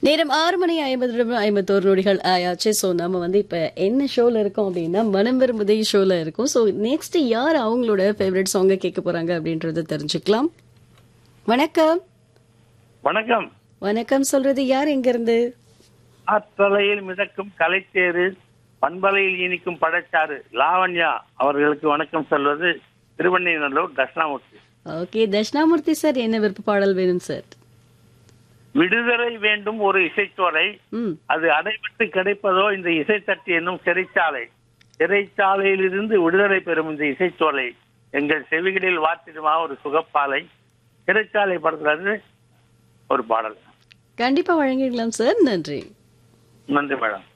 நேரம் ஆறு மணி ஐம்பது நிமிடம் ஐம்பத்தோரு நொடிகள் ஆயாச்சு ஸோ நம்ம வந்து இப்போ என்ன ஷோல இருக்கோம் அப்படின்னா மனம் விரும்புதே ஷோல இருக்கோம் ஸோ நெக்ஸ்ட் யார் அவங்களோட ஃபேவரட் சாங்கை கேட்க போறாங்க அப்படின்றத தெரிஞ்சுக்கலாம் வணக்கம் வணக்கம் வணக்கம் சொல்றது யார் எங்க இருந்து ஆற்றலையில் மிதக்கும் கலைத்தேரு பண்பலையில் இனிக்கும் படைச்சாறு லாவண்யா அவர்களுக்கு வணக்கம் சொல்வது திருவண்ணைநல்லூர் தட்சிணாமூர்த்தி ஓகே தட்சிணாமூர்த்தி சார் என்ன விருப்ப பாடல் வேணும் சார் விடுதலை வேண்டும் ஒரு இசைச்சோலை ம் அது அடைபட்டு கிடைப்பதோ இந்த இசைத்தட்டு என்னும் சிறைச்சாலை சிறைச்சாலையிலிருந்து விடுதலை பெறும் இந்த இசைச்சோலை எங்கள் செவிகளில் வாத்திடுமா ஒரு சுகப்பாலை சிறைச்சாலை படத்துல ஒரு பாடல் கண்டிப்பா வழங்கிடலாம் சார் நன்றி நன்றி மேடம்